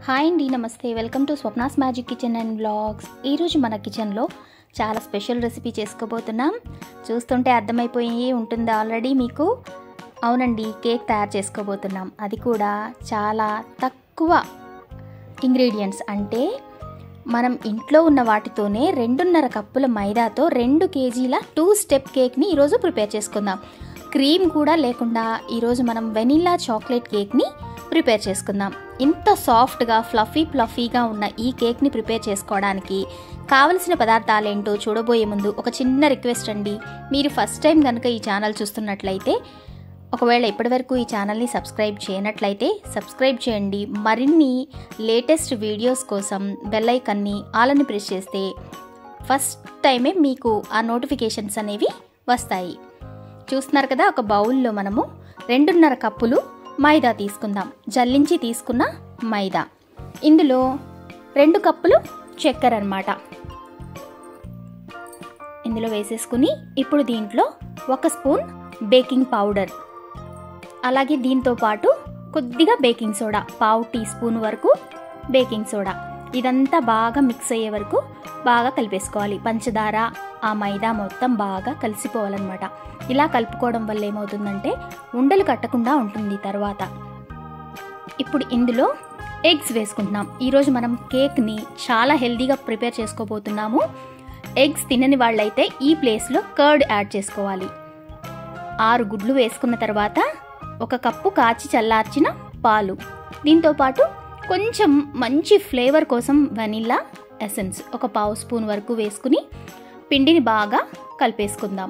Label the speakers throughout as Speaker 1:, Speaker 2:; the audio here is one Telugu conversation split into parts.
Speaker 1: హాయ్ అండి నమస్తే welcome to Swapna's magic kitchen and blogs ఈరోజు మన కిచెన్లో చాలా స్పెషల్ రెసిపీ చేసుకోబోతున్నాం చూస్తుంటే అర్థమైపోయి ఉంటుంది ఆల్రెడీ మీకు అవునండి కేక్ తయారు చేసుకోబోతున్నాం అది కూడా చాలా తక్కువ ఇంగ్రీడియంట్స్ అంటే మనం ఇంట్లో ఉన్న వాటితోనే రెండున్నర కప్పుల మైదాతో రెండు కేజీల టూ స్టెప్ కేక్ని ఈరోజు ప్రిపేర్ చేసుకుందాం క్రీమ్ కూడా లేకుండా ఈరోజు మనం వెనిలా చాక్లెట్ కేక్ని ప్రిపేర్ చేసుకుందాం ఇంత సాఫ్ట్గా ఫ్లఫీ ఫ్లఫీగా ఉన్న ఈ కేక్ని ప్రిపేర్ చేసుకోవడానికి కావలసిన పదార్థాలు ఏంటో చూడబోయే ముందు ఒక చిన్న రిక్వెస్ట్ అండి మీరు ఫస్ట్ టైం కనుక ఈ ఛానల్ చూస్తున్నట్లయితే ఒకవేళ ఇప్పటివరకు ఈ ఛానల్ని సబ్స్క్రైబ్ చేయనట్లయితే సబ్స్క్రైబ్ చేయండి మరిన్ని లేటెస్ట్ వీడియోస్ కోసం బెల్ ఐకన్ని ఆలని ప్రెస్ చేస్తే ఫస్ట్ టైమే మీకు ఆ నోటిఫికేషన్స్ అనేవి వస్తాయి చూస్తున్నారు కదా ఒక బౌల్లో మనము రెండున్నర కప్పులు మైదా తీసుకుందాం జల్లించి తీసుకున్న మైదా ఇందులో రెండు కప్పులు చక్కెర అనమాట ఇందులో వేసేసుకుని ఇప్పుడు దీంట్లో ఒక స్పూన్ బేకింగ్ పౌడర్ అలాగే దీంతో పాటు కొద్దిగా బేకింగ్ సోడా పావు టీ స్పూన్ వరకు బేకింగ్ సోడా ఇదంతా బాగా మిక్స్ అయ్యే వరకు బాగా కలిపేసుకోవాలి పంచదార ఆ మైదా మొత్తం బాగా కలిసిపోవాలన్నమాట ఇలా కలుపుకోవడం వల్ల ఏమవుతుందంటే ఉండలు కట్టకుండా ఉంటుంది తర్వాత ఇప్పుడు ఇందులో ఎగ్స్ వేసుకుంటున్నాం ఈరోజు మనం కేక్ని చాలా హెల్దీగా ప్రిపేర్ చేసుకోబోతున్నాము ఎగ్స్ తినని వాళ్ళైతే ఈ ప్లేస్లో కర్డ్ యాడ్ చేసుకోవాలి ఆరు గుడ్లు వేసుకున్న తర్వాత ఒక కప్పు కాచి చల్లార్చిన పాలు దీంతో పాటు కొంచెం మంచి ఫ్లేవర్ కోసం వనిల్లా ఎసెన్స్ ఒక పావు స్పూన్ వరకు వేసుకుని పిండిని బాగా కలిపేసుకుందాం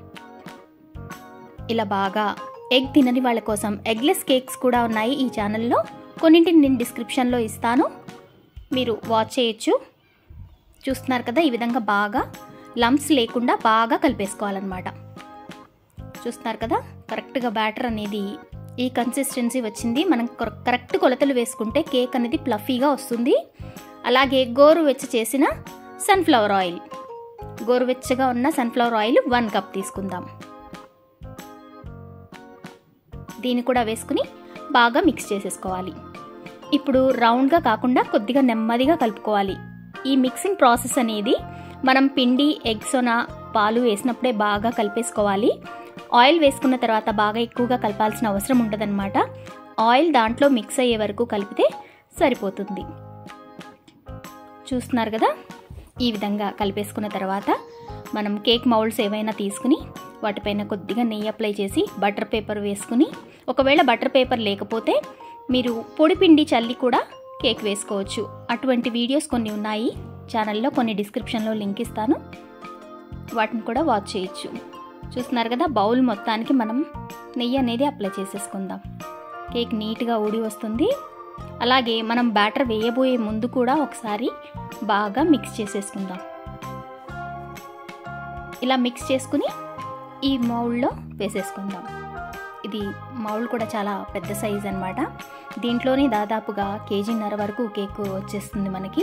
Speaker 1: ఇలా బాగా ఎగ్ తినని వాళ్ళ కోసం ఎగ్లెస్ కేక్స్ కూడా ఉన్నాయి ఈ ఛానల్లో కొన్నింటిని నేను డిస్క్రిప్షన్లో ఇస్తాను మీరు వాచ్ చేయొచ్చు చూస్తున్నారు కదా ఈ విధంగా బాగా లంప్స్ లేకుండా బాగా కలిపేసుకోవాలన్నమాట చూస్తున్నారు కదా కరెక్ట్గా బ్యాటర్ అనేది ఈ కన్సిస్టెన్సీ వచ్చింది మనం కరెక్ట్ కొలతలు వేసుకుంటే కేక్ అనేది ప్లఫీగా వస్తుంది అలాగే గోరువెచ్చ చేసిన సన్ఫ్లవర్ ఆయిల్ గోరువెచ్చగా ఉన్న సన్ఫ్లవర్ ఆయిల్ వన్ కప్ తీసుకుందాం దీన్ని కూడా వేసుకుని బాగా మిక్స్ చేసేసుకోవాలి ఇప్పుడు రౌండ్గా కాకుండా కొద్దిగా నెమ్మదిగా కలుపుకోవాలి ఈ మిక్సింగ్ ప్రాసెస్ అనేది మనం పిండి ఎగ్సోనా పాలు వేసినప్పుడే బాగా కలిపేసుకోవాలి ఆయిల్ వేసుకున్న తర్వాత బాగా ఎక్కువగా కలపాల్సిన అవసరం ఉండదన్నమాట ఆయిల్ దాంట్లో మిక్స్ అయ్యే వరకు కలిపితే సరిపోతుంది చూస్తున్నారు కదా ఈ విధంగా కలిపేసుకున్న తర్వాత మనం కేక్ మౌల్డ్స్ ఏవైనా తీసుకుని వాటిపైన కొద్దిగా నెయ్యి అప్లై చేసి బటర్ పేపర్ వేసుకుని ఒకవేళ బటర్ పేపర్ లేకపోతే మీరు పొడి పిండి చల్లి కూడా కేక్ వేసుకోవచ్చు అటువంటి వీడియోస్ కొన్ని ఉన్నాయి ఛానల్లో కొన్ని డిస్క్రిప్షన్లో లింక్ ఇస్తాను వాటిని కూడా వాచ్ చేయొచ్చు చూస్తున్నారు కదా బౌల్ మొత్తానికి మనం నెయ్యి అనేది అప్లై చేసేసుకుందాం కేక్ నీట్గా ఊడి వస్తుంది అలాగే మనం బ్యాటర్ వేయబోయే ముందు కూడా ఒకసారి బాగా మిక్స్ చేసేసుకుందాం ఇలా మిక్స్ చేసుకుని ఈ మౌల్డ్లో వేసేసుకుందాం ఇది మౌల్డ్ కూడా చాలా పెద్ద సైజ్ అనమాట దీంట్లోనే దాదాపుగా కేజీన్నర వరకు కేక్ వచ్చేస్తుంది మనకి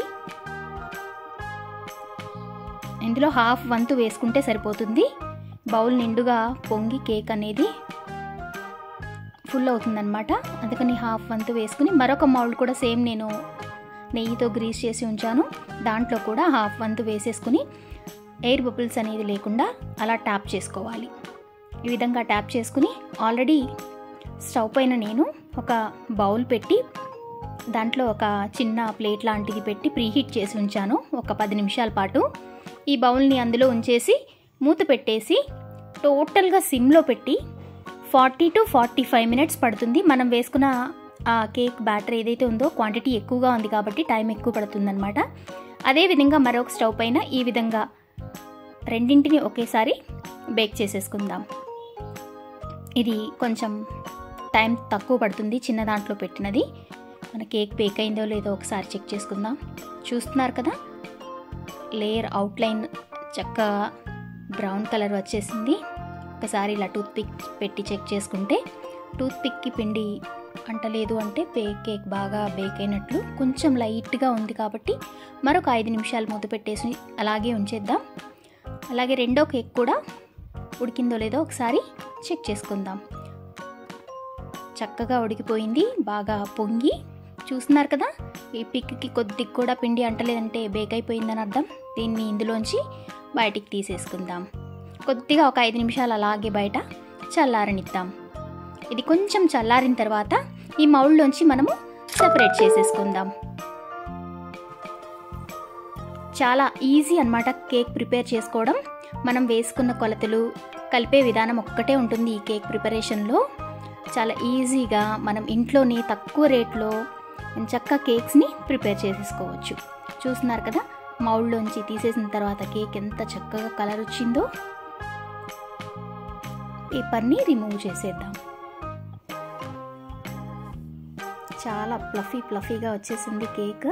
Speaker 1: ఇందులో హాఫ్ వంతు వేసుకుంటే సరిపోతుంది బౌల్ నిండుగా పొంగి కేక్ అనేది ఫుల్ అవుతుందన్నమాట అందుకని హాఫ్ వంతు వేసుకుని మరొక మౌల్డ్ కూడా సేమ్ నేను నెయ్యితో గ్రీస్ చేసి ఉంచాను దాంట్లో కూడా హాఫ్ వంతు వేసేసుకుని ఎయిర్ బబుల్స్ అనేది లేకుండా అలా ట్యాప్ చేసుకోవాలి ఈ విధంగా ట్యాప్ చేసుకుని ఆల్రెడీ స్టవ్ పైన నేను ఒక బౌల్ పెట్టి దాంట్లో ఒక చిన్న ప్లేట్ లాంటిది పెట్టి ప్రీహీట్ చేసి ఉంచాను ఒక పది నిమిషాల పాటు ఈ బౌల్ని అందులో ఉంచేసి మూత పెట్టేసి టోటల్గా సిమ్లో పెట్టి forty to forty five minutes పడుతుంది మనం వేసుకున్న ఆ కేక్ బ్యాటర్ ఏదైతే ఉందో క్వాంటిటీ ఎక్కువగా ఉంది కాబట్టి టైం ఎక్కువ పడుతుందన్నమాట అదేవిధంగా మరొక స్టవ్ పైన ఈ విధంగా రెండింటిని ఒకేసారి బేక్ చేసేసుకుందాం ఇది కొంచెం టైం తక్కువ పడుతుంది చిన్న దాంట్లో పెట్టినది మన కేక్ బేక్ అయిందో లేదో ఒకసారి చెక్ చేసుకుందాం చూస్తున్నారు కదా లేయర్ అవుట్లైన్ చక్కగా బ్రౌన్ కలర్ వచ్చేసింది ఒకసారి ఇలా టూత్ పిక్ పెట్టి చెక్ చేసుకుంటే టూత్ పిక్కి పిండి అంటలేదు అంటే బే కేక్ బాగా బేక్ అయినట్లు కొంచెం లైట్గా ఉంది కాబట్టి మరొక ఐదు నిమిషాలు మూత పెట్టేసి అలాగే ఉంచేద్దాం అలాగే రెండో కేక్ కూడా ఉడికిందో లేదో ఒకసారి చెక్ చేసుకుందాం చక్కగా ఉడికిపోయింది బాగా పొంగి చూస్తున్నారు కదా ఈ పిక్కి కొద్దిగా కూడా పిండి అంటలేదంటే బేక్ అయిపోయిందని అర్థం దీన్ని ఇందులోంచి బయటికి తీసేసుకుందాం కొద్దిగా ఒక ఐదు నిమిషాలు అలాగే బయట చల్లారనిద్దాం ఇది కొంచెం చల్లారిన తర్వాత ఈ మౌల్లోంచి మనము సపరేట్ చేసేసుకుందాం చాలా ఈజీ అన్నమాట కేక్ ప్రిపేర్ చేసుకోవడం మనం వేసుకున్న కొలతలు కలిపే విధానం ఒక్కటే ఉంటుంది ఈ కేక్ ప్రిపరేషన్లో చాలా ఈజీగా మనం ఇంట్లోనే తక్కువ రేట్లో చక్క కేక్స్ని ప్రిపేర్ చేసేసుకోవచ్చు చూస్తున్నారు కదా మౌల్లోంచి తీసేసిన తర్వాత కేక్ ఎంత చక్కగా కలర్ వచ్చిందో పేపర్ని రిమూవ్ చేసేద్దాం చాలా ప్లఫీ ప్లఫీగా వచ్చేసింది కేక్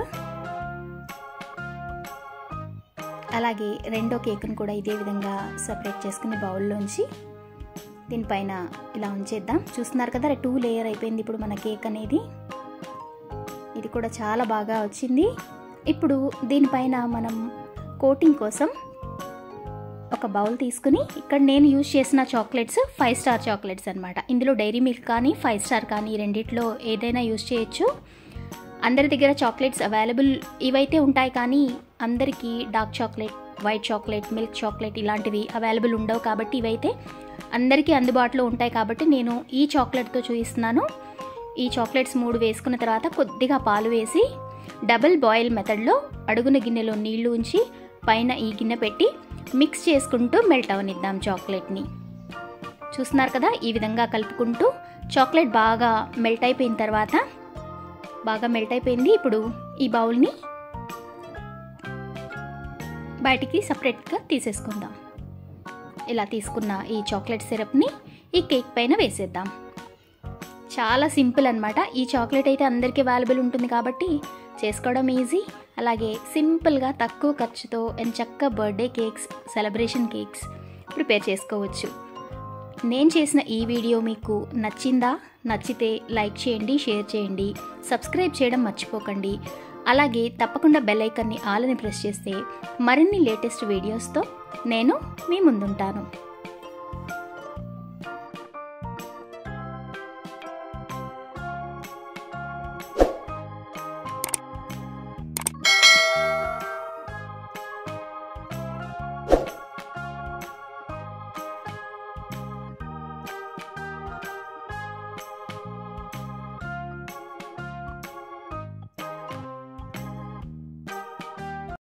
Speaker 1: అలాగే రెండో కేక్ను కూడా ఇదే విధంగా సపరేట్ చేసుకుని బౌల్లోంచి దీనిపైన ఇలా ఉంచేద్దాం చూస్తున్నారు కదా టూ లేయర్ అయిపోయింది ఇప్పుడు మన కేక్ అనేది ఇది కూడా చాలా బాగా వచ్చింది ఇప్పుడు దీనిపైన మనం కోటింగ్ కోసం ఒక బౌల్ తీసుకుని ఇక్కడ నేను యూజ్ చేసిన చాక్లెట్స్ ఫైవ్ స్టార్ చాక్లెట్స్ అనమాట ఇందులో డైరీ మిల్క్ కానీ ఫైవ్ స్టార్ కానీ రెండిట్లో ఏదైనా యూజ్ చేయొచ్చు అందరి దగ్గర చాక్లెట్స్ అవైలబుల్ ఇవైతే ఉంటాయి కానీ అందరికీ dark chocolate white chocolate milk chocolate ఇలాంటివి అవైలబుల్ ఉండవు కాబట్టి ఇవైతే అందరికీ అందుబాటులో ఉంటాయి కాబట్టి నేను ఈ చాక్లెట్తో చూపిస్తున్నాను ఈ చాక్లెట్స్ మూడు వేసుకున్న తర్వాత కొద్దిగా పాలు వేసి డబుల్ బాయిల్ మెథడ్లో అడుగున గిన్నెలో నీళ్లు ఉంచి పైన ఈ గిన్నె పెట్టి మిక్స్ చేసుకుంటూ మెల్ట్ అవనిద్దాం చాక్లెట్ని చూస్తున్నారు కదా ఈ విధంగా కలుపుకుంటూ చాక్లెట్ బాగా మెల్ట్ అయిపోయిన తర్వాత బాగా మెల్ట్ అయిపోయింది ఇప్పుడు ఈ బౌల్ని బయటికి సపరేట్గా తీసేసుకుందాం ఇలా తీసుకున్న ఈ చాక్లెట్ సిరప్ని ఈ కేక్ పైన వేసేద్దాం చాలా సింపుల్ అనమాట ఈ చాక్లెట్ అయితే అందరికీ అవైలబుల్ ఉంటుంది కాబట్టి చేసుకోవడం ఈజీ అలాగే సింపుల్గా తక్కువ ఖర్చుతో ఎంచక్క birthday cakes celebration cakes prepare చేసుకోవచ్చు నేను చేసిన ఈ వీడియో మీకు నచ్చిందా నచ్చితే లైక్ చేయండి షేర్ చేయండి సబ్స్క్రైబ్ చేయడం మర్చిపోకండి అలాగే తప్పకుండా బెల్ ఐకన్ని ఆలని ప్రెస్ చేస్తే మరిన్ని లేటెస్ట్ వీడియోస్తో నేను మీ ముందుంటాను